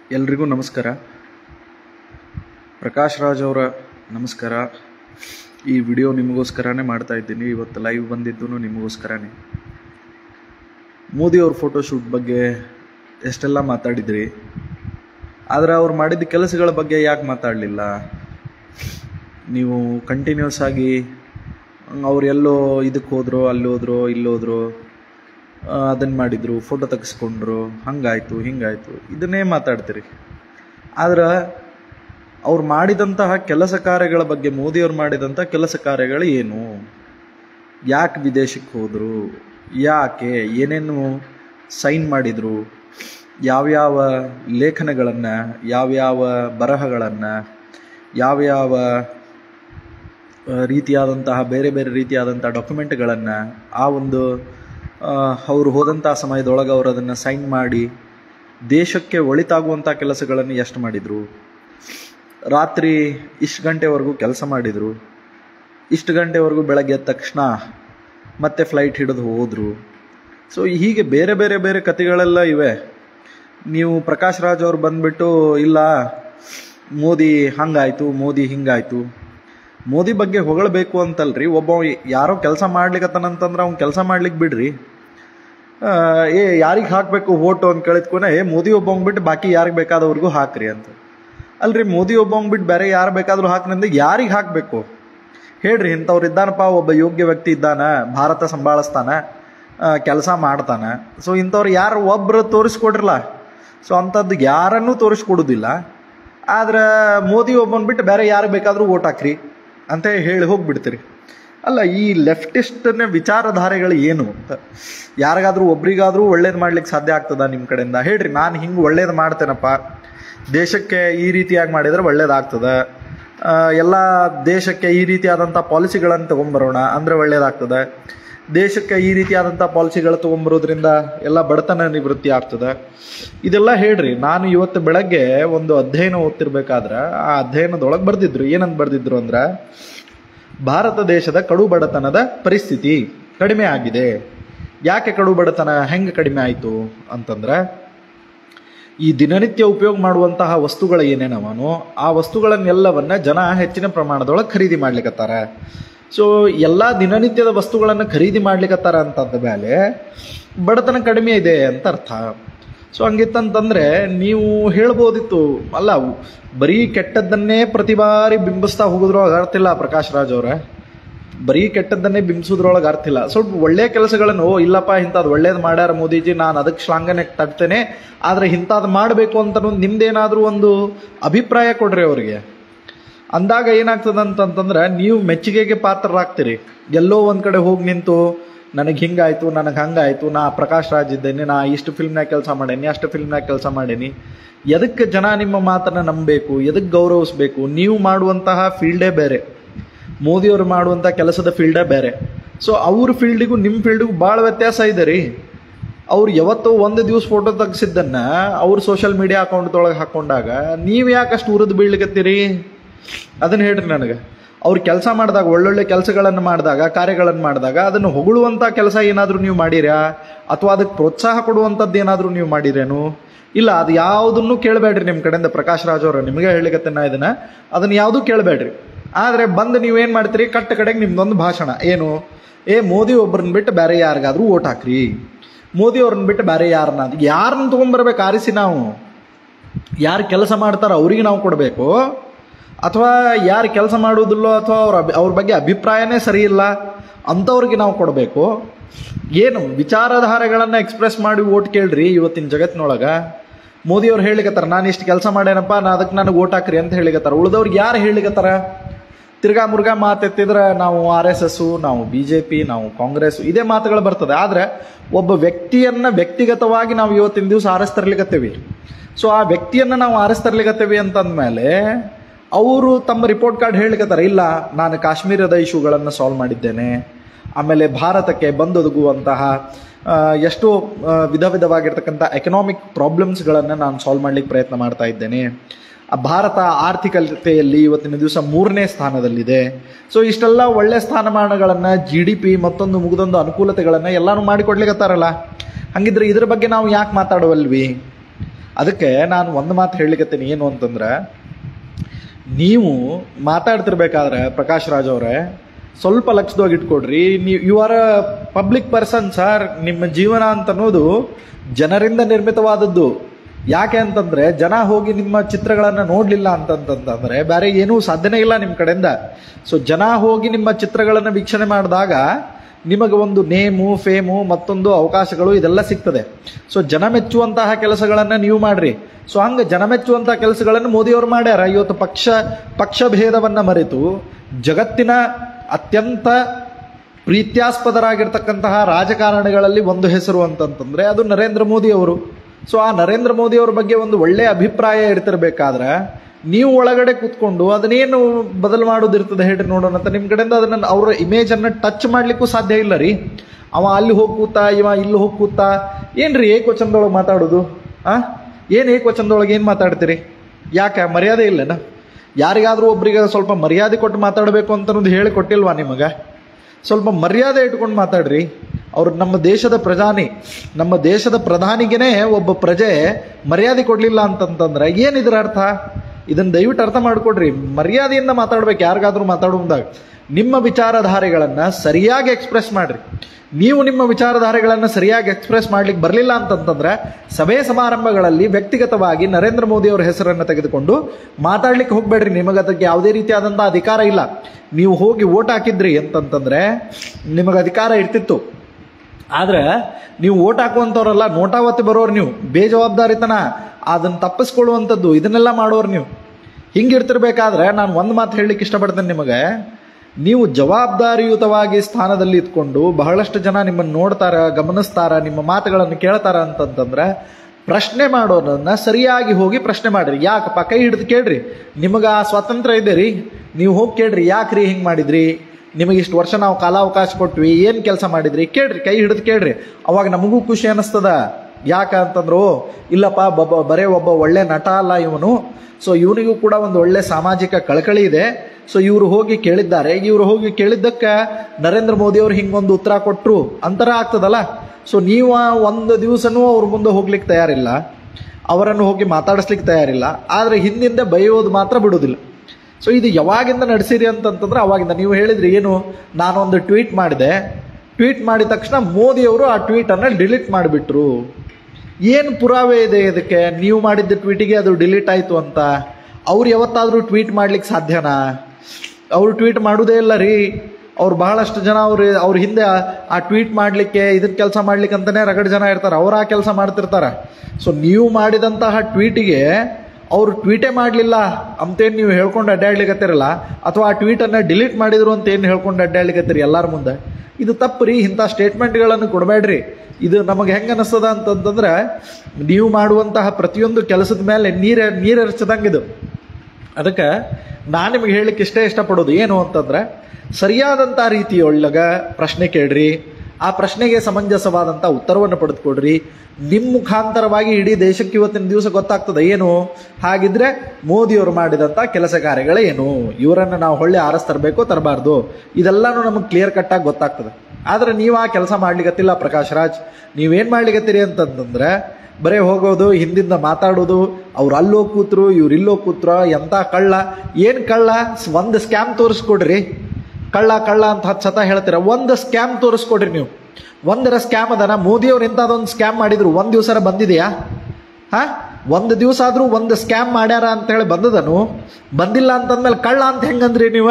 ಎಲ್ರಿಗೂ ನಮಸ್ಕಾರ ಪ್ರಕಾಶ್ ರಾಜ್ ಅವರ ನಮಸ್ಕಾರ ಈ ವಿಡಿಯೋ ನಿಮಗೋಸ್ಕರನೇ ಮಾಡ್ತಾ ಇದ್ದೀನಿ ಇವತ್ತು ಲೈವ್ ಬಂದಿದ್ದು ನಿಮಗೋಸ್ಕರನೇ ಮೋದಿ ಅವ್ರ ಫೋಟೋಶೂಟ್ ಬಗ್ಗೆ ಎಷ್ಟೆಲ್ಲ ಮಾತಾಡಿದ್ರಿ ಆದರೆ ಅವ್ರು ಮಾಡಿದ ಕೆಲಸಗಳ ಬಗ್ಗೆ ಯಾಕೆ ಮಾತಾಡಲಿಲ್ಲ ನೀವು ಕಂಟಿನ್ಯೂಸ್ ಆಗಿ ಅವ್ರು ಎಲ್ಲೋ ಇದಕ್ಕೆ ಹೋದ್ರು ಅಲ್ಲಿ ಹೋದ್ರು ಇಲ್ಲಿ ಹೋದ್ರು ಅದನ್ನು ಮಾಡಿದರು ಫೋಟೋ ತೆಗೆಸ್ಕೊಂಡ್ರು ಹಂಗಾಯ್ತು ಹಿಂಗಾಯ್ತು ಇದನ್ನೇ ಮಾತಾಡ್ತೀರಿ ಆದ್ರೆ ಅವ್ರು ಮಾಡಿದಂತಹ ಕೆಲಸ ಕಾರ್ಯಗಳ ಬಗ್ಗೆ ಮೋದಿಯವ್ರು ಮಾಡಿದಂಥ ಕೆಲಸ ಕಾರ್ಯಗಳು ಏನು ಯಾಕೆ ವಿದೇಶಕ್ಕೆ ಹೋದರು ಯಾಕೆ ಏನೇನು ಸೈನ್ ಮಾಡಿದರು ಯಾವ್ಯಾವ ಲೇಖನಗಳನ್ನು ಯಾವ್ಯಾವ ಬರಹಗಳನ್ನು ಯಾವ್ಯಾವ ಆ, ರೀತಿಯಾದಂತಹ ಬೇರೆ ಬೇರೆ ರೀತಿಯಾದಂಥ ಡಾಕ್ಯುಮೆಂಟ್ಗಳನ್ನು ಆ ಒಂದು ಆ, ಅವರು ಹೋದಂಥ ಸಮಯದೊಳಗೆ ಅವರು ಅದನ್ನು ಸೈನ್ ಮಾಡಿ ದೇಶಕ್ಕೆ ಒಳಿತಾಗುವಂಥ ಕೆಲಸಗಳನ್ನು ಎಷ್ಟು ಮಾಡಿದರು ರಾತ್ರಿ ಇಷ್ಟು ಗಂಟೆವರೆಗೂ ಕೆಲಸ ಮಾಡಿದರು ಇಷ್ಟು ಗಂಟೆವರೆಗೂ ಬೆಳಗ್ಗೆ ಎದ್ದ ತಕ್ಷಣ ಮತ್ತೆ ಫ್ಲೈಟ್ ಹಿಡಿದು ಹೋದರು ಸೊ ಹೀಗೆ ಬೇರೆ ಬೇರೆ ಬೇರೆ ಕಥೆಗಳೆಲ್ಲ ಇವೆ ನೀವು ಪ್ರಕಾಶ್ ರಾಜ್ ಅವ್ರು ಬಂದ್ಬಿಟ್ಟು ಇಲ್ಲ ಮೋದಿ ಹಂಗಾಯ್ತು ಮೋದಿ ಹಿಂಗಾಯ್ತು ಮೋದಿ ಬಗ್ಗೆ ಹೊಗಳಬೇಕು ಅಂತಲ್ರಿ ಒಬ್ಬ ಯಾರೋ ಕೆಲಸ ಮಾಡ್ಲಿಕ್ಕತ್ತಾನಂತಂದ್ರೆ ಅವ್ನು ಕೆಲಸ ಮಾಡ್ಲಿಕ್ಕೆ ಬಿಡ್ರಿ ಆ, ಏ ಯಾರಿಗೆ ಹಾಕಬೇಕು ಓಟು ಅಂತ ಕೇಳಿದ್ಕೊನೆ ಏ ಮೋದಿ ಒಬ್ಬಂಗ್ ಬಿಟ್ಟು ಬಾಕಿ ಯಾರಿಗೆ ಬೇಕಾದವ್ರಿಗೂ ಹಾಕ್ರಿ ಅಂತ ಅಲ್ರಿ ಮೋದಿ ಒಬ್ಬಂಗ್ ಬಿಟ್ಟು ಬೇರೆ ಯಾರು ಬೇಕಾದ್ರೂ ಹಾಕ್ನಂದ್ರೆ ಯಾರಿಗೆ ಹಾಕಬೇಕು ಹೇಳ್ರಿ ಇಂಥವ್ರು ಇದ್ದಾನಪ್ಪ ಒಬ್ಬ ಯೋಗ್ಯ ವ್ಯಕ್ತಿ ಇದ್ದಾನ ಭಾರತ ಸಂಭಾಳಿಸ್ತಾನ ಕೆಲಸ ಮಾಡ್ತಾನ ಸೊ ಇಂಥವ್ರು ಯಾರು ಒಬ್ರು ತೋರಿಸ್ಕೊಡ್ರಲ್ಲ ಸೊ ಅಂಥದ್ದು ಯಾರನ್ನೂ ತೋರಿಸ್ಕೊಡೋದಿಲ್ಲ ಆದ್ರೆ ಮೋದಿ ಒಬ್ಬನ್ ಬಿಟ್ಟು ಬೇರೆ ಯಾರು ಬೇಕಾದರೂ ಓಟ್ ಹಾಕ್ರಿ ಅಂತ ಹೇಳಿ ಹೋಗ್ಬಿಡ್ತೀರಿ ಅಲ್ಲ ಈ ಲೆಫ್ಟಿಸ್ಟ್ನ ವಿಚಾರಧಾರೆಗಳು ಏನು ಅಂತ ಯಾರಿಗಾದ್ರೂ ಒಬ್ರಿಗಾದ್ರೂ ಒಳ್ಳೇದು ಮಾಡ್ಲಿಕ್ಕೆ ಸಾಧ್ಯ ಆಗ್ತದ ನಿಮ್ಮ ಕಡೆಯಿಂದ ಹೇಳ್ರಿ ನಾನು ಹಿಂಗೆ ಒಳ್ಳೇದು ಮಾಡ್ತೇನಪ್ಪ ದೇಶಕ್ಕೆ ಈ ರೀತಿಯಾಗಿ ಮಾಡಿದ್ರೆ ಒಳ್ಳೇದಾಗ್ತದ ಆ, ಎಲ್ಲ ದೇಶಕ್ಕೆ ಈ ರೀತಿಯಾದಂಥ ಪಾಲಿಸಿಗಳನ್ನು ತೊಗೊಂಬರೋಣ ಅಂದರೆ ಒಳ್ಳೇದಾಗ್ತದೆ ದೇಶಕ್ಕೆ ಈ ರೀತಿಯಾದಂಥ ಪಾಲಿಸಿಗಳು ತೊಗೊಂಬರೋದ್ರಿಂದ ಎಲ್ಲ ಬಡತನ ನಿವೃತ್ತಿ ಆಗ್ತದೆ ಇದೆಲ್ಲ ಹೇಳ್ರಿ ನಾನು ಇವತ್ತು ಬೆಳಗ್ಗೆ ಒಂದು ಅಧ್ಯಯನ ಓದ್ತಿರ್ಬೇಕಾದ್ರೆ ಆ ಅಧ್ಯಯನದೊಳಗೆ ಬರ್ದಿದ್ರು ಏನಂತ ಬರ್ದಿದ್ರು ಅಂದ್ರೆ ಭಾರತ ದೇಶದ ಕಡು ಬಡತನದ ಪರಿಸ್ಥಿತಿ ಕಡಿಮೆ ಆಗಿದೆ ಯಾಕೆ ಕಡು ಬಡತನ ಹೆಂಗೆ ಕಡಿಮೆ ಆಯಿತು ಅಂತಂದ್ರೆ ಈ ದಿನನಿತ್ಯ ಉಪಯೋಗ ಮಾಡುವಂತಹ ವಸ್ತುಗಳು ಏನೇನವನು ಆ ವಸ್ತುಗಳನ್ನೆಲ್ಲವನ್ನ ಜನ ಹೆಚ್ಚಿನ ಪ್ರಮಾಣದೊಳಗೆ ಖರೀದಿ ಮಾಡ್ಲಿಕತ್ತಾರ ಸೊ ಎಲ್ಲ ದಿನನಿತ್ಯದ ವಸ್ತುಗಳನ್ನು ಖರೀದಿ ಮಾಡ್ಲಿಕತ್ತಾರ ಅಂತಂದ ಮೇಲೆ ಬಡತನ ಕಡಿಮೆ ಇದೆ ಅಂತ ಅರ್ಥ ಸೊ ಹಂಗಿತ್ತಂತಂದ್ರೆ ನೀವು ಹೇಳ್ಬೋದಿತ್ತು ಅಲ್ಲ ಬರೀ ಕೆಟ್ಟದ್ದನ್ನೇ ಪ್ರತಿ ಬಾರಿ ಬಿಂಬಿಸ್ತಾ ಹೋಗೋದ್ರೊಳಗೆ ಅರ್ಥ ಇಲ್ಲ ಪ್ರಕಾಶ್ ರಾಜ್ ಅವ್ರೆ ಬರೀ ಕೆಟ್ಟದ್ದನ್ನೇ ಬಿಂಬಿಸೋದ್ರೊಳಗೆ ಅರ್ಥ ಇಲ್ಲ ಸ್ವಲ್ಪ ಒಳ್ಳೆ ಕೆಲಸಗಳನ್ನು ಓ ಇಲ್ಲಪ್ಪ ಇಂಥದ್ದು ಒಳ್ಳೇದು ಮಾಡ್ಯಾರ ಮೋದಿಜಿ ನಾನು ಅದಕ್ಕೆ ಶ್ಲಾಘನೆ ತಡ್ತೇನೆ ಆದರೆ ಇಂಥದ್ದು ಮಾಡಬೇಕು ಅಂತ ನಿಮ್ದೇನಾದರೂ ಒಂದು ಅಭಿಪ್ರಾಯ ಕೊಡ್ರಿ ಅವರಿಗೆ ಅಂದಾಗ ಏನಾಗ್ತದೆ ಅಂತಂತಂದ್ರೆ ನೀವು ಮೆಚ್ಚುಗೆಗೆ ಪಾತ್ರರಾಗ್ತೀರಿ ಎಲ್ಲೋ ಒಂದು ಕಡೆ ಹೋಗಿ ನಿಂತು ನನಗೆ ಹಿಂಗಾಯ್ತು ನನಗೆ ಹಂಗಾಯ್ತು ನಾ ಪ್ರಕಾಶ್ ರಾಜ್ ಇದ್ದೇನೆ ನಾ ಇಷ್ಟು ಫಿಲ್ಮ್ನಾಗ ಕೆಲಸ ಮಾಡೇನಿ ಅಷ್ಟು ಫಿಲ್ಮ್ನಾಗ ಕೆಲಸ ಮಾಡೇನಿ ಎದಕ್ಕೆ ಜನ ನಿಮ್ಮ ಮಾತನ್ನು ನಂಬಬೇಕು ಎದಕ್ಕೆ ಗೌರವಿಸ್ಬೇಕು ನೀವು ಮಾಡುವಂತಹ ಫೀಲ್ಡೇ ಬೇರೆ ಮೋದಿಯವರು ಮಾಡುವಂಥ ಕೆಲಸದ ಫೀಲ್ಡೇ ಬೇರೆ ಸೊ ಅವ್ರ ಫೀಲ್ಡಿಗೂ ನಿಮ್ಮ ಫೀಲ್ಡಿಗೂ ಭಾಳ ವ್ಯತ್ಯಾಸ ಇದೆ ರೀ ಅವ್ರು ಯಾವತ್ತೋ ಒಂದು ದಿವಸ ಫೋಟೋ ತೆಗ್ಸಿದ್ದನ್ನ ಅವ್ರ ಸೋಷಿಯಲ್ ಮೀಡಿಯಾ ಅಕೌಂಟ್ದೊಳಗೆ ಹಾಕೊಂಡಾಗ ನೀವು ಯಾಕಷ್ಟು ಉರಿದು ಬೀಳ್ಲಿಕತ್ತೀರಿ ಅದನ್ನ ಹೇಳ್ರಿ ನನಗೆ ಅವ್ರು ಕೆಲಸ ಮಾಡಿದಾಗ ಒಳ್ಳೊಳ್ಳೆ ಕೆಲಸಗಳನ್ನು ಮಾಡಿದಾಗ ಕಾರ್ಯಗಳನ್ನು ಮಾಡಿದಾಗ ಅದನ್ನು ಹೊಗಳುವಂಥ ಕೆಲಸ ಏನಾದರೂ ನೀವು ಮಾಡಿರ್ಯಾ ಅಥವಾ ಅದಕ್ಕೆ ಪ್ರೋತ್ಸಾಹ ಕೊಡುವಂಥದ್ದು ಏನಾದರೂ ನೀವು ಮಾಡಿರೇನು ಇಲ್ಲ ಅದು ಯಾವುದನ್ನು ಕೇಳಬೇಡ್ರಿ ನಿಮ್ಮ ಕಡೆಯಿಂದ ಪ್ರಕಾಶ್ ರಾಜ್ ಅವರು ನಿಮಗೆ ಹೇಳಿಕತ್ತೆ ನಾ ಇದನ್ನ ಅದನ್ನ ಯಾವುದೂ ಕೇಳಬೇಡ್ರಿ ಆದರೆ ಬಂದು ನೀವೇನು ಮಾಡ್ತೀರಿ ಕಟ್ಟ ಕಡೆಗೆ ನಿಮ್ದೊಂದು ಭಾಷಣ ಏನು ಏ ಮೋದಿ ಒಬ್ಬರನ್ನ ಬಿಟ್ಟು ಬೇರೆ ಯಾರಿಗಾದ್ರೂ ಓಟ್ ಹಾಕ್ರಿ ಮೋದಿ ಅವ್ರನ್ನ ಬಿಟ್ಟು ಬೇರೆ ಯಾರನ್ನ ಯಾರನ್ನ ತೊಗೊಂಬರ್ಬೇಕು ಆರಿಸಿ ನಾವು ಯಾರು ಕೆಲಸ ಮಾಡ್ತಾರೋ ಅವ್ರಿಗೆ ನಾವು ಕೊಡಬೇಕು ಅಥವಾ ಯಾರು ಕೆಲಸ ಮಾಡುವುದಿಲ್ಲೋ ಅಥವಾ ಅವ್ರ ಅಭಿ ಅವ್ರ ಬಗ್ಗೆ ಅಭಿಪ್ರಾಯನೇ ಸರಿ ಇಲ್ಲ ಅಂಥವ್ರಿಗೆ ನಾವು ಕೊಡಬೇಕು ಏನು ವಿಚಾರಧಾರೆಗಳನ್ನು ಎಕ್ಸ್ಪ್ರೆಸ್ ಮಾಡಿ ಓಟ್ ಕೇಳ್ರಿ ಇವತ್ತಿನ ಜಗತ್ತಿನೊಳಗೆ ಮೋದಿಯವ್ರು ಹೇಳಿಕತ್ತಾರ ನಾನು ಇಷ್ಟು ಕೆಲಸ ಮಾಡೇನಪ್ಪ ನಾ ಅದಕ್ಕೆ ನನಗೆ ಓಟ್ ಹಾಕ್ರಿ ಅಂತ ಹೇಳಿಕತ್ತಾರ ಉಳಿದವ್ರಿಗೆ ಯಾರು ಹೇಳಿಕತ್ತಾರ ತಿರ್ಗಾ ಮುರ್ಗಾ ಮಾತೆತ್ತಿದ್ರೆ ನಾವು ಆರ್ ಎಸ್ ಎಸ್ಸು ನಾವು ಬಿ ಜೆ ಪಿ ನಾವು ಕಾಂಗ್ರೆಸ್ ಇದೇ ಮಾತುಗಳು ಬರ್ತದೆ ಆದರೆ ಒಬ್ಬ ವ್ಯಕ್ತಿಯನ್ನ ವ್ಯಕ್ತಿಗತವಾಗಿ ನಾವು ಇವತ್ತಿನ ದಿವಸ ಆರಿಸ್ತರ್ಲಿಕತ್ತೇವಿ ಸೊ ಆ ವ್ಯಕ್ತಿಯನ್ನ ನಾವು ಆರಿಸ್ತರ್ಲಿಕತ್ತೇವಿ ಅಂತಂದ್ಮೇಲೆ ಅವರು ತಮ್ಮ ರಿಪೋರ್ಟ್ ಕಾರ್ಡ್ ಹೇಳಿಕತ್ತಾರ ಇಲ್ಲ ನಾನು ಕಾಶ್ಮೀರದ ಇಶ್ಯೂಗಳನ್ನು ಸಾಲ್ವ್ ಮಾಡಿದ್ದೇನೆ ಆಮೇಲೆ ಭಾರತಕ್ಕೆ ಬಂದೊದಗುವಂತಹ ಆ, ಎಷ್ಟೋ ಆ, ವಿಧ ವಿಧವಾಗಿರ್ತಕ್ಕಂಥ ಎಕನಾಮಿಕ್ ಪ್ರಾಬ್ಲಮ್ಸ್ಗಳನ್ನು ನಾನು ಸಾಲ್ವ್ ಮಾಡ್ಲಿಕ್ಕೆ ಪ್ರಯತ್ನ ಮಾಡ್ತಾ ಇದ್ದೇನೆ ಆ ಭಾರತ ಆರ್ಥಿಕತೆಯಲ್ಲಿ ಇವತ್ತಿನ ದಿವಸ ಮೂರನೇ ಸ್ಥಾನದಲ್ಲಿದೆ ಸೊ ಇಷ್ಟೆಲ್ಲ ಒಳ್ಳೆ ಸ್ಥಾನಮಾನಗಳನ್ನು ಜಿ ಡಿ ಪಿ ಮತ್ತೊಂದು ಮುಗಿದೊಂದು ಅನುಕೂಲತೆಗಳನ್ನು ಎಲ್ಲಾನು ಮಾಡಿಕೊಡ್ಲಿಕ್ಕತ್ತಾರಲ್ಲ ಹಂಗಿದ್ರೆ ಇದ್ರ ಬಗ್ಗೆ ನಾವು ಯಾಕೆ ಮಾತಾಡುವಲ್ವಿ ಅದಕ್ಕೆ ನಾನು ಒಂದು ಮಾತು ಹೇಳಲಿಕ್ಕತ್ತೀನಿ ಏನು ಅಂತಂದ್ರೆ ನೀವು ಮಾತಾಡ್ತಿರ್ಬೇಕಾದ್ರೆ ಪ್ರಕಾಶ್ ರಾಜ್ ಅವರೇ ಸ್ವಲ್ಪ ಲಕ್ಷದವಾಗಿ ಇಟ್ಕೊಡ್ರಿ ನೀವು you are a public person sir ನಿಮ್ಮ ಜೀವನ ಅಂತ ಅನ್ನೋದು ಜನರಿಂದ ನಿರ್ಮಿತವಾದದ್ದು ಯಾಕೆ ಅಂತಂದ್ರೆ ಜನ ಹೋಗಿ ನಿಮ್ಮ ಚಿತ್ರಗಳನ್ನು ನೋಡ್ಲಿಲ್ಲ ಅಂತಂತಂದ್ರೆ ಬೇರೆ ಏನೂ ಸಾಧ್ಯನೇ ಇಲ್ಲ ನಿಮ್ಮ ಕಡೆಯಿಂದ ಸೊ ಜನ ಹೋಗಿ ನಿಮ್ಮ ಚಿತ್ರಗಳನ್ನು ವೀಕ್ಷಣೆ ಮಾಡಿದಾಗ ನಿಮಗೆ ಒಂದು ನೇಮು ಫೇಮು ಮತ್ತೊಂದು ಅವಕಾಶಗಳು ಇದೆಲ್ಲ ಸಿಗ್ತದೆ ಸೊ ಜನ ಮೆಚ್ಚುವಂತಹ ಕೆಲಸಗಳನ್ನು ನೀವು ಮಾಡ್ರಿ ಸೊ ಹಂಗೆ ಜನ ಮೆಚ್ಚುವಂತಹ ಕೆಲಸಗಳನ್ನು ಮೋದಿಯವರು ಮಾಡ್ಯಾರ ಇವತ್ತು ಪಕ್ಷ ಪಕ್ಷ ಭೇದವನ್ನು ಮರೆತು ಜಗತ್ತಿನ ಅತ್ಯಂತ ಪ್ರೀತ್ಯಾಸ್ಪದರಾಗಿರ್ತಕ್ಕಂತಹ ರಾಜಕಾರಣಿಗಳಲ್ಲಿ ಒಂದು ಹೆಸರು ಅಂತಂತಂದ್ರೆ ಅದು ನರೇಂದ್ರ ಮೋದಿ ಅವರು ಸೊ ಆ ನರೇಂದ್ರ ಮೋದಿ ಅವ್ರ ಬಗ್ಗೆ ಒಂದು ಒಳ್ಳೆಯ ಅಭಿಪ್ರಾಯ ಇಡ್ತಿರ್ಬೇಕಾದ್ರೆ ನೀವು ಒಳಗಡೆ ಕೂತ್ಕೊಂಡು ಅದನ್ನೇನು ಬದಲು ಮಾಡೋದಿರ್ತದೆ ಹೇಳ್ರಿ ನೋಡೋಣ ಅಂತ ನಿಮ್ಮ ಕಡೆಯಿಂದ ಅದನ್ನ ಅವರ ಇಮೇಜ್ ಅನ್ನ ಟಚ್ ಮಾಡ್ಲಿಕ್ಕೂ ಸಾಧ್ಯ ಇಲ್ಲ ರೀ ಅವ ಅಲ್ಲಿ ಹೋಗಿ ಕೂತ ಇವ ಇಲ್ಲಿ ಹೋಗಿ ಕೂತ ಏನ್ರಿ ಏಕವಚನದೊಳಗೆ ಮಾತಾಡೋದು ಆ ಏನ್ ಏಕವಚನದೊಳಗೆ ಏನ್ ಮಾತಾಡ್ತೀರಿ ಯಾಕೆ ಮರ್ಯಾದೆ ಇಲ್ಲನ ಯಾರಿಗಾದ್ರೂ ಒಬ್ರಿಗೆ ಸ್ವಲ್ಪ ಮರ್ಯಾದೆ ಕೊಟ್ಟು ಮಾತಾಡಬೇಕು ಅಂತ ಅನ್ನೋದು ಹೇಳಿ ಕೊಟ್ಟಿಲ್ವಾ ನಿಮಗೆ ಸ್ವಲ್ಪ ಮರ್ಯಾದೆ ಇಟ್ಕೊಂಡು ಮಾತಾಡ್ರಿ ಅವ್ರು ನಮ್ಮ ದೇಶದ ಪ್ರಧಾನಿ ನಮ್ಮ ದೇಶದ ಪ್ರಧಾನಿಗೆನೇ ಒಬ್ಬ ಪ್ರಜೆ ಮರ್ಯಾದೆ ಕೊಡ್ಲಿಲ್ಲ ಅಂತಂತಂದ್ರೆ ಏನಿದ್ರ ಅರ್ಥ ಇದನ್ನ ದಯವಿಟ್ಟು ಅರ್ಥ ಮಾಡ್ಕೊಡ್ರಿ ಮರ್ಯಾದೆಯಿಂದ ಮಾತಾಡ್ಬೇಕು ಯಾರಿಗಾದ್ರೂ ಮಾತಾಡುವಾಗ ನಿಮ್ಮ ವಿಚಾರಧಾರೆಗಳನ್ನ ಸರಿಯಾಗಿ ಎಕ್ಸ್ಪ್ರೆಸ್ ಮಾಡ್ರಿ ನೀವು ನಿಮ್ಮ ವಿಚಾರಧಾರೆಗಳನ್ನು ಸರಿಯಾಗಿ ಎಕ್ಸ್ಪ್ರೆಸ್ ಮಾಡ್ಲಿಕ್ಕೆ ಬರಲಿಲ್ಲ ಅಂತಂತಂದ್ರೆ ಸಭೆ ಸಮಾರಂಭಗಳಲ್ಲಿ ವ್ಯಕ್ತಿಗತವಾಗಿ ನರೇಂದ್ರ ಮೋದಿ ಅವರ ಹೆಸರನ್ನು ತೆಗೆದುಕೊಂಡು ಮಾತಾಡ್ಲಿಕ್ಕೆ ಹೋಗ್ಬೇಡ್ರಿ ನಿಮಗೆ ಅದಕ್ಕೆ ಯಾವುದೇ ರೀತಿಯಾದಂಥ ಅಧಿಕಾರ ಇಲ್ಲ ನೀವು ಹೋಗಿ ಓಟ್ ಹಾಕಿದ್ರಿ ಅಂತಂತಂದ್ರೆ ನಿಮಗೆ ಅಧಿಕಾರ ಇರ್ತಿತ್ತು ಆದ್ರೆ ನೀವು ಓಟ್ ಹಾಕುವಂಥವ್ರಲ್ಲ ನೋಟಾವತಿ ಬರೋರು ನೀವು ಬೇಜವಾಬ್ದಾರಿತನ ಅದನ್ನ ತಪ್ಪಿಸ್ಕೊಳ್ಳುವಂಥದ್ದು ಇದನ್ನೆಲ್ಲ ಮಾಡೋರು ನೀವು ಹಿಂಗಿರ್ತಿರ್ಬೇಕಾದ್ರೆ ನಾನು ಒಂದು ಮಾತು ಹೇಳಲಿಕ್ಕೆ ಇಷ್ಟಪಡ್ತೇನೆ ನಿಮಗೆ ನೀವು ಜವಾಬ್ದಾರಿಯುತವಾಗಿ ಸ್ಥಾನದಲ್ಲಿ ಇದ್ಕೊಂಡು ಬಹಳಷ್ಟು ಜನ ನಿಮ್ಮನ್ನು ನೋಡ್ತಾರ ಗಮನಿಸ್ತಾರ ನಿಮ್ಮ ಮಾತುಗಳನ್ನು ಕೇಳ್ತಾರ ಅಂತಂತಂದ್ರೆ ಪ್ರಶ್ನೆ ಮಾಡೋದನ್ನ ಸರಿಯಾಗಿ ಹೋಗಿ ಪ್ರಶ್ನೆ ಮಾಡ್ರಿ ಯಾಕಪ್ಪ ಕೈ ಹಿಡಿದು ಕೇಳ್ರಿ ನಿಮಗೆ ಆ ಸ್ವಾತಂತ್ರ್ಯ ಇದೆ ರೀ ನೀವು ಹೋಗಿ ಕೇಳ್ರಿ ಯಾಕ್ರಿ ಹಿಂಗೆ ಮಾಡಿದ್ರಿ ನಿಮಗೆ ಇಷ್ಟು ವರ್ಷ ನಾವು ಕಾಲಾವಕಾಶ ಕೊಟ್ವಿ ಏನು ಕೆಲಸ ಮಾಡಿದ್ರಿ ಕೇಳ್ರಿ ಕೈ ಹಿಡಿದು ಕೇಳ್ರಿ ಅವಾಗ ನಮಗೂ ಖುಷಿ ಅನಿಸ್ತದ ಯಾಕ ಅಂತಂದ್ರು ಇಲ್ಲಪ್ಪ ಬಬ್ಬ ಬರೇ ಒಬ್ಬ ಒಳ್ಳೆ ನಟ ಅಲ್ಲ ಇವನು ಸೊ ಇವನಿಗೂ ಕೂಡ ಒಂದು ಒಳ್ಳೆ ಸಾಮಾಜಿಕ ಕಳಕಳಿ ಇದೆ ಸೊ ಇವರು ಹೋಗಿ ಕೇಳಿದ್ದಾರೆ ಇವರು ಹೋಗಿ ಕೇಳಿದ್ದಕ್ಕೆ ನರೇಂದ್ರ ಮೋದಿ ಅವರು ಹಿಂಗೊಂದು ಉತ್ತರ ಕೊಟ್ಟರು ಅಂತರ ಆಗ್ತದಲ್ಲ ಸೊ ನೀವು ಆ ಒಂದು ದಿವಸನೂ ಅವ್ರ ಮುಂದೆ ಹೋಗ್ಲಿಕ್ಕೆ ತಯಾರಿಲ್ಲ ಅವರನ್ನು ಹೋಗಿ ಮಾತಾಡಿಸ್ಲಿಕ್ಕೆ ತಯಾರಿಲ್ಲ ಆದರೆ ಹಿಂದಿಂದ ಬೈಯೋದು ಮಾತ್ರ ಬಿಡೋದಿಲ್ಲ ಸೊ ಇದು ಯಾವಾಗಿಂದ ನಡೆಸಿರಿ ಅಂತಂತಂದ್ರೆ ಅವಾಗಿಂದ ನೀವು ಹೇಳಿದ್ರಿ ಏನು ನಾನೊಂದು ಟ್ವೀಟ್ ಮಾಡಿದೆ ಟ್ವೀಟ್ ಮಾಡಿದ ತಕ್ಷಣ ಮೋದಿಯವರು ಆ ಟ್ವೀಟನ್ನು ಡಿಲೀಟ್ ಮಾಡಿಬಿಟ್ರು ಏನು ಪುರಾವೆ ಇದೆ ಇದಕ್ಕೆ ನೀವು ಮಾಡಿದ್ದ ಟ್ವೀಟಿಗೆ ಅದು ಡಿಲೀಟ್ ಆಯಿತು ಅಂತ ಅವ್ರು ಯಾವತ್ತಾದರೂ ಟ್ವೀಟ್ ಮಾಡ್ಲಿಕ್ಕೆ ಸಾಧ್ಯನಾ ಅವ್ರು ಟ್ವೀಟ್ ಮಾಡೋದೇ ಇಲ್ಲ ರೀ ಅವ್ರು ಬಹಳಷ್ಟು ಜನ ಅವ್ರು ಅವ್ರ ಹಿಂದೆ ಆ- ಆ ಟ್ವೀಟ್ ಮಾಡಲಿಕ್ಕೆ ಇದನ್ನ ಕೆಲಸ ಮಾಡ್ಲಿಕ್ಕೆ ಅಂತಾನೆ ರಗಡ್ ಜನ ಇರ್ತಾರೆ ಅವ್ರು ಆ ಕೆಲಸ ಮಾಡ್ತಿರ್ತಾರೆ ಸೊ ನೀವು ಮಾಡಿದಂತಹ ಟ್ವೀಟಿಗೆ ಅವ್ರು ಟ್ವೀಟೇ ಮಾಡಲಿಲ್ಲ ಅಂತೇನು ನೀವು ಹೇಳ್ಕೊಂಡು ಅಡ್ಡಾಡ್ಲಿಕತ್ತಿರಲ್ಲ ಅಥವಾ ಆ ಟ್ವೀಟನ್ನು ಡಿಲೀಟ್ ಮಾಡಿದ್ರು ಅಂತ ಏನು ಹೇಳ್ಕೊಂಡು ಅಡ್ಡಾಡ್ಲಿಕತ್ತೀರಿ ಎಲ್ಲರ ಮುಂದೆ ಇದು ತಪ್ಪು ರೀ ಇಂಥ ಸ್ಟೇಟ್ಮೆಂಟ್ಗಳನ್ನು ಕೊಡಬೇಡ್ರಿ ಇದು ನಮಗೆ ಹೆಂಗೆ ಅನಿಸ್ತದ ಅಂತಂತಂದ್ರೆ ನೀವು ಮಾಡುವಂತಹ ಪ್ರತಿಯೊಂದು ಕೆಲಸದ ಮೇಲೆ ನೀರ ನೀರೆರಚದಂಗೆ ಇದು ಅದಕ್ಕೆ ನಾನು ನಿಮಗೆ ಹೇಳಲಿಕ್ಕೆ ಇಷ್ಟೇ ಇಷ್ಟಪಡೋದು ಏನು ಅಂತಂದ್ರೆ ಸರಿಯಾದಂಥ ರೀತಿಯೊಳಗ ಪ್ರಶ್ನೆ ಕೇಳ್ರಿ ಆ ಪ್ರಶ್ನೆಗೆ ಸಮಂಜಸವಾದಂಥ ಉತ್ತರವನ್ನು ಪಡೆದುಕೊಡ್ರಿ ನಿಮ್ಮ ಮುಖಾಂತರವಾಗಿ ಇಡೀ ದೇಶಕ್ಕೆ ಇವತ್ತಿನ ದಿವಸ ಗೊತ್ತಾಗ್ತದೆ ಏನು ಹಾಗಿದ್ರೆ ಮೋದಿಯವರು ಮಾಡಿದಂಥ ಕೆಲಸ ಕಾರ್ಯಗಳೇನು ಇವರನ್ನು ನಾವು ಹೊಳ್ಳಿ ಆರಿಸ್ ತರಬೇಕು ತರಬಾರ್ದು ಇದೆಲ್ಲನೂ ನಮಗೆ ಕ್ಲಿಯರ್ ಕಟ್ಟಾಗಿ ಗೊತ್ತಾಗ್ತದೆ ಆದರೆ ನೀವು ಆ ಕೆಲಸ ಮಾಡ್ಲಿಕ್ಕತ್ತಿಲ್ಲ ಪ್ರಕಾಶ್ ರಾಜ್ ನೀವೇನು ಮಾಡ್ಲಿಕ್ಕತ್ತೀರಿ ಅಂತಂತಂದ್ರೆ ಬರೇ ಹೋಗೋದು ಹಿಂದಿಂದ ಮಾತಾಡೋದು ಅವ್ರು ಅಲ್ಲೋ ಕೂತ್ರು ಇವ್ರು ಇಲ್ಲೋ ಕೂತ್ರ ಎಂತ ಕಳ್ಳ ಏನು ಕಳ್ಳ ಸ್- ಒಂದು ಸ್ಕ್ಯಾಮ್ ತೋರಿಸ್ಕೊಡ್ರಿ ಕಳ್ಳ ಕಳ್ಳ ಅಂತ ಹತ್ತು ಸತ ಹೇಳ್ತೀರ ಒಂದು ಸ್ಕ್ಯಾಮ್ ತೋರಿಸ್ಕೊಡ್ರಿ ನೀವು ಒಂದರ ಸ್ಕ್ಯಾಮ್ ಅದನ ಮೋದಿಯವ್ರು ಇಂಥದ್ದೊಂದು ಸ್ಕ್ಯಾಮ್ ಮಾಡಿದ್ರು ಒಂದು ದಿವಸ ಬಂದಿದೆಯಾ ಹಾ ಒಂದು ದಿವಸ ಆದ್ರೂ ಒಂದು ಸ್ಕ್ಯಾಮ್ ಮಾಡ್ಯಾರ ಅಂತ ಹೇಳಿ ಬಂದದನು ಬಂದಿಲ್ಲ ಅಂತಂದ್ಮೇಲೆ ಕಳ್ಳ ಅಂತ ಹೆಂಗಂದ್ರಿ ನೀವು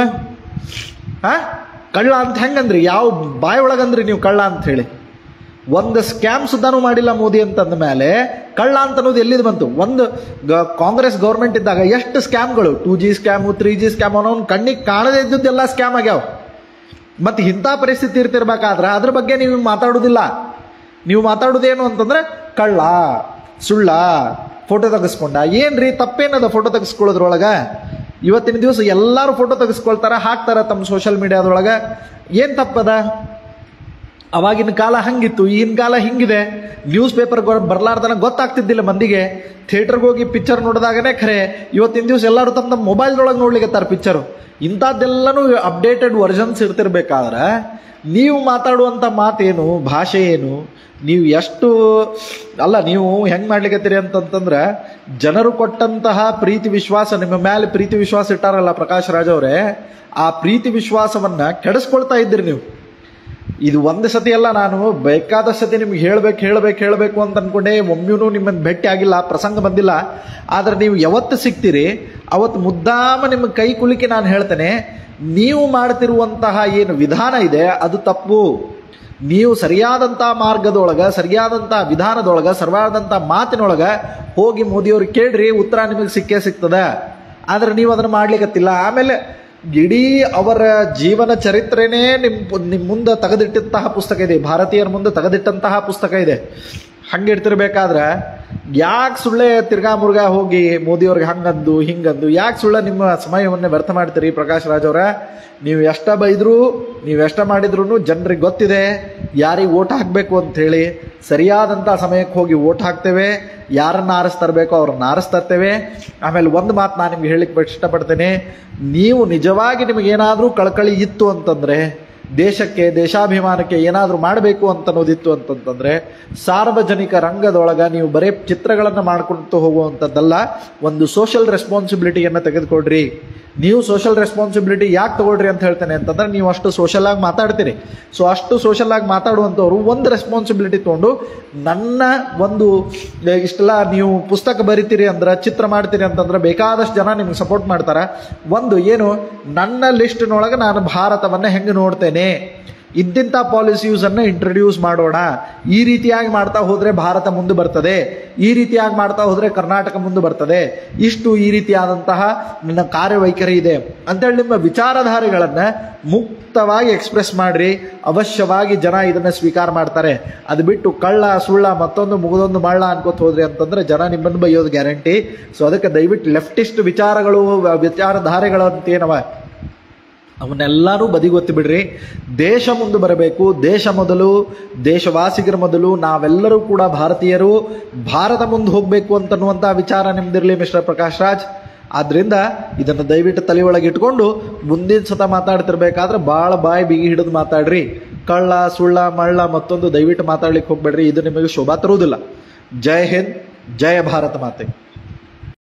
ಹಾ ಕಳ್ಳ ಅಂತ ಹೆಂಗಂದ್ರಿ ಯಾವ ಬಾಯಿ ಒಳಗಂದ್ರಿ ನೀವು ಕಳ್ಳ ಅಂತ ಹೇಳಿ ಒಂದು ಸ್ಕ್ಯಾಮ್ ಸುದ್ದಾನು ಮಾಡಿಲ್ಲ ಮೋದಿ ಅಂತಂದ ಮೇಲೆ ಕಳ್ಳ ಅಂತ ಅನ್ನೋದು ಎಲ್ಲಿದ್ ಬಂತು ಒಂದು ಗ- ಕಾಂಗ್ರೆಸ್ ಗೌರ್ಮೆಂಟ್ ಇದ್ದಾಗ ಎಷ್ಟು ಸ್ಕ್ಯಾಮ್ಗಳು two G scam three G scam ಅನ್ನೋ ಕಣ್ಣಿಗೆ ಕಾಣದೇ ಇದ್ದದ್ದೆಲ್ಲ ಸ್ಕ್ಯಾಮ್ ಆಗ್ಯಾವ ಮತ್ತೆ ಇಂಥ ಪರಿಸ್ಥಿತಿ ಇರ್ತಿರ್ಬೇಕಾದ್ರೆ ಅದ್ರ ಬಗ್ಗೆ ನೀವು ಮಾತಾಡೋದಿಲ್ಲ ನೀವು ಮಾತಾಡೋದೇನು ಅಂತಂದ್ರೆ ಕಳ್ಳ ಸುಳ್ಳ ಫೋಟೋ ತೆಗೆಸ್ಕೊಂಡ ಏನ್ರಿ ತಪ್ಪೇನದ ಫೋಟೋ ತೆಗೆಸ್ಕೊಳ್ಳೋದ್ರೊಳಗ ಇವತ್ತಿನ ದಿವಸ ಎಲ್ಲರೂ ಫೋಟೋ ತೆಗೆಸ್ಕೊಳ್ತಾರ ಹಾಕ್ತಾರ ತಮ್ಮ ಸೋಷಿಯಲ್ ಮೀಡಿಯಾದೊಳಗ ಏನ್ ತಪ್ಪದ ಅವಾಗಿನ ಕಾಲ ಹಂಗಿತ್ತು ಈಗಿನ ಕಾಲ ಹಿಂಗಿದೆ ನ್ಯೂಸ್ ಪೇಪರ್ ಬರ್ಲಾರ್ದನ ಗೊತ್ತಾಗ್ತಿದ್ದಿಲ್ಲ ಮಂದಿಗೆ ಥಿಯೇಟರ್ಗೆ ಹೋಗಿ ಪಿಕ್ಚರ್ ನೋಡಿದಾಗನೇ ಖರೆ ಇವತ್ತಿನ ದಿವಸ ಎಲ್ಲರೂ ತಮ್ಮ ತಮ್ಮ ಮೊಬೈಲ್ದೊಳಗೆ ನೋಡ್ಲಿಕ್ಕೆ ಪಿಕ್ಚರು ಇಂಥದ್ದೆಲ್ಲನೂ ಅಪ್ಡೇಟೆಡ್ ವರ್ಷನ್ಸ್ ಇರ್ತಿರ್ಬೇಕಾದ್ರೆ ನೀವು ಮಾತಾಡುವಂಥ ಮಾತೇನು ಭಾಷೆ ಏನು ನೀವು ಎಷ್ಟು ಅಲ್ಲ ನೀವು ಹೆಂಗ್ ಮಾಡ್ಲಿಕ್ಕತ್ತೀರಿ ಅಂತಂತಂದ್ರೆ ಜನರು ಕೊಟ್ಟಂತಹ ಪ್ರೀತಿ ವಿಶ್ವಾಸ ನಿಮ್ಮ ಮೇಲೆ ಪ್ರೀತಿ ವಿಶ್ವಾಸ ಇಟ್ಟಾರಲ್ಲ ಪ್ರಕಾಶ್ ರಾಜ್ ಅವರೇ ಆ ಪ್ರೀತಿ ವಿಶ್ವಾಸವನ್ನ ಕೆಡಿಸ್ಕೊಳ್ತಾ ಇದ್ದೀರಿ ನೀವು ಇದು ಒಂದು ಸತಿ ಅಲ್ಲ ನಾನು ಬೇಕಾದ ಸತಿ ನಿಮ್ಗೆ ಹೇಳ್ಬೇಕು ಹೇಳ್ಬೇಕು ಹೇಳ್ಬೇಕು ಅಂತ ಅನ್ಕೊಂಡೆ ಒಮ್ಮೆನೂ ನಿಮ್ಮನ್ನು ಭೇಟಿ ಆಗಿಲ್ಲ ಪ್ರಸಂಗ ಬಂದಿಲ್ಲ ಆದ್ರೆ ನೀವು ಯಾವತ್ತು ಸಿಗ್ತೀರಿ ಅವತ್ತು ಮುದ್ದಾಮ ನಿಮ್ಮ ಕೈ ಕುಲಿಕೆ ನಾನು ಹೇಳ್ತೇನೆ ನೀವು ಮಾಡ್ತಿರುವಂತಹ ಏನು ವಿಧಾನ ಇದೆ ಅದು ತಪ್ಪು ನೀವು ಸರಿಯಾದಂಥ ಮಾರ್ಗದೊಳಗ ಸರಿಯಾದಂಥ ವಿಧಾನದೊಳಗ ಸರಿಯಾದಂಥ ಮಾತಿನೊಳಗ ಹೋಗಿ ಮೋದಿಯವ್ರಿಗೆ ಕೇಳ್ರಿ ಉತ್ತರ ನಿಮಗೆ ಸಿಕ್ಕೇ ಸಿಗ್ತದ ಆದ್ರೆ ನೀವು ಅದನ್ನು ಮಾಡ್ಲಿಕ್ಕತ್ತಿಲ್ಲ ಆಮೇಲೆ ಇಡೀ ಅವರ ಜೀವನ ಚರಿತ್ರೆನೇ ನಿಮ್ ನಿಮ್ ಮುಂದೆ ತೆಗೆದಿಟ್ಟಂತಹ ಪುಸ್ತಕ ಇದೆ ಭಾರತೀಯರ ಮುಂದೆ ತೆಗೆದಿಟ್ಟಂತಹ ಪುಸ್ತಕ ಇದೆ ಹಂಗೆ ಇಡ್ತಿರ್ಬೇಕಾದ್ರೆ ಯಾಕೆ ಸುಳ್ಳೆ ತಿರ್ಗಾ ಮುರ್ಗಾ ಹೋಗಿ ಮೋದಿಯವ್ರಿಗೆ ಹಂಗಂದು ಹಿಂಗಂದು ಯಾಕೆ ಸುಳ್ಳ ನಿಮ್ಮ ಸಮಯವನ್ನು ವ್ಯರ್ಥ ಮಾಡ್ತೀರಿ ಪ್ರಕಾಶ್ ರಾಜ್ ಅವರ ನೀವು ಎಷ್ಟ ಬೈದ್ರು ನೀವು ಎಷ್ಟ ಮಾಡಿದ್ರು ಜನರಿಗೆ ಗೊತ್ತಿದೆ ಯಾರಿಗೆ ಓಟ್ ಹಾಕಬೇಕು ಅಂತ ಹೇಳಿ ಸರಿಯಾದಂಥ ಸಮಯಕ್ಕೆ ಹೋಗಿ ಓಟ್ ಹಾಕ್ತೇವೆ ಯಾರನ್ನ ಆರಿಸ್ತರ್ಬೇಕೋ ಅವ್ರನ್ನ ಆರಿಸ್ತರ್ತೇವೆ ಆಮೇಲೆ ಒಂದು ಮಾತು ನಾನು ನಿಮ್ಗೆ ಹೇಳಿಕ್ಕೆ ಇಷ್ಟಪಡ್ತೇನೆ ನೀವು ನಿಜವಾಗಿ ನಿಮಗೇನಾದರೂ ಕಳಕಳಿ ಇತ್ತು ಅಂತಂದ್ರೆ ದೇಶಕ್ಕೆ ದೇಶಾಭಿಮಾನಕ್ಕೆ ಏನಾದರೂ ಮಾಡಬೇಕು ಅಂತ ಅನ್ನೋದಿತ್ತು ಅಂತಂತಂದ್ರೆ ಸಾರ್ವಜನಿಕ ರಂಗದೊಳಗ ನೀವು ಬರೇ ಚಿತ್ರಗಳನ್ನು ಮಾಡ್ಕೊಂಡು ಹೋಗುವಂಥದ್ದಲ್ಲ ಒಂದು ಸೋಷಿಯಲ್ ರೆಸ್ಪಾನ್ಸಿಬಿಲಿಟಿಯನ್ನು ತೆಗೆದುಕೊಡ್ರಿ ನೀವು ಸೋಷಿಯಲ್ ರೆಸ್ಪಾನ್ಸಿಬಿಲಿಟಿ ಯಾಕೆ ತಗೊಳ್ರಿ ಅಂತ ಹೇಳ್ತೇನೆ ಅಂತಂದ್ರೆ ನೀವು ಅಷ್ಟು ಸೋಷಲ್ ಆಗಿ ಮಾತಾಡ್ತೀರಿ ಸೊ ಅಷ್ಟು ಸೋಷಲ್ ಆಗಿ ಮಾತಾಡುವಂಥವ್ರು ಒಂದು ರೆಸ್ಪಾನ್ಸಿಬಿಲಿಟಿ ತೊಗೊಂಡು ನನ್ನ ಒಂದು ಏ, ಇಷ್ಟೆಲ್ಲ ನೀವು ಪುಸ್ತಕ ಬರಿತೀರಿ ಅಂದ್ರೆ ಚಿತ್ರ ಮಾಡ್ತೀರಿ ಅಂತಂದ್ರೆ ಬೇಕಾದಷ್ಟು ಜನ ನಿಮ್ಗೆ ಸಪೋರ್ಟ್ ಮಾಡ್ತಾರ ಒಂದು ಏನು ನನ್ನ ಲಿಸ್ಟ್ನೊಳಗೆ ನಾನು ಭಾರತವನ್ನು ಹೆಂಗೆ ನೋಡ್ತೇನೆ ಇದ್ದಿಂಥ ಪಾಲಿಸೀಸನ್ನು ಇಂಟ್ರಡ್ಯೂಸ್ ಮಾಡೋಣ ಈ ರೀತಿಯಾಗಿ ಮಾಡ್ತಾ ಹೋದರೆ ಭಾರತ ಮುಂದೆ ಬರ್ತದೆ ಈ ರೀತಿಯಾಗಿ ಮಾಡ್ತಾ ಹೋದರೆ ಕರ್ನಾಟಕ ಮುಂದೆ ಬರ್ತದೆ ಇಷ್ಟು ಈ ರೀತಿಯಾದಂತಹ ನನ್ನ ಕಾರ್ಯವೈಖರಿ ಇದೆ ಅಂತೇಳಿ ನಿಮ್ಮ ವಿಚಾರಧಾರೆಗಳನ್ನು ಮುಕ್ತವಾಗಿ ಎಕ್ಸ್ಪ್ರೆಸ್ ಮಾಡ್ರಿ ಅವಶ್ಯವಾಗಿ ಜನ ಇದನ್ನು ಸ್ವೀಕಾರ ಮಾಡ್ತಾರೆ ಅದು ಬಿಟ್ಟು ಕಳ್ಳ ಸುಳ್ಳ ಮತ್ತೊಂದು ಮುಗಿದೊಂದು ಮಳ್ಳ ಅನ್ಕೋತ ಹೋದ್ರಿ ಅಂತಂದ್ರೆ ಜನ ನಿಮ್ಮನ್ನು ಬೈಯೋದು ಗ್ಯಾರಂಟಿ ಸೊ ಅದಕ್ಕೆ ದಯವಿಟ್ಟು ಲೆಫ್ಟಿಸ್ಟ್ ವಿಚಾರಗಳು ವಿಚಾರಧಾರೆಗಳು ಅಂತೇನವ ಅವನ್ನೆಲ್ಲರೂ ಬದಿಗೊತ್ತಿ ಬಿಡ್ರಿ ದೇಶ ಮುಂದೆ ಬರಬೇಕು ದೇಶ ಮೊದಲು ದೇಶವಾಸಿಗರ ಮೊದಲು ನಾವೆಲ್ಲರೂ ಕೂಡ ಭಾರತೀಯರು ಭಾರತ ಮುಂದೆ ಹೋಗಬೇಕು ಅಂತನ್ನುವಂಥ ವಿಚಾರ ನಿಮ್ದಿರಲಿ ಮಿಸ್ಟರ್ ಪ್ರಕಾಶ್ ರಾಜ್ ಆದ್ರಿಂದ ಇದನ್ನು ದಯವಿಟ್ಟು ತಲೆ ಒಳಗೆ ಇಟ್ಕೊಂಡು ಮುಂದಿನ ಸತ ಮಾತಾಡ್ತಿರ್ಬೇಕಾದ್ರೆ ಭಾಳ ಬಾಯಿ ಬಿಗಿ ಹಿಡಿದು ಮಾತಾಡ್ರಿ ಕಳ್ಳ ಸುಳ್ಳ ಮಳ್ಳ ಮತ್ತೊಂದು ದಯವಿಟ್ಟು ಮಾತಾಡ್ಲಿಕ್ಕೆ ಹೋಗ್ಬೇಡ್ರಿ ಇದು ನಿಮಗೆ ಶೋಭಾ ತರುವುದಿಲ್ಲ ಜೈ ಹಿಂದ್ ಜಯ ಭಾರತ ಮಾತೆ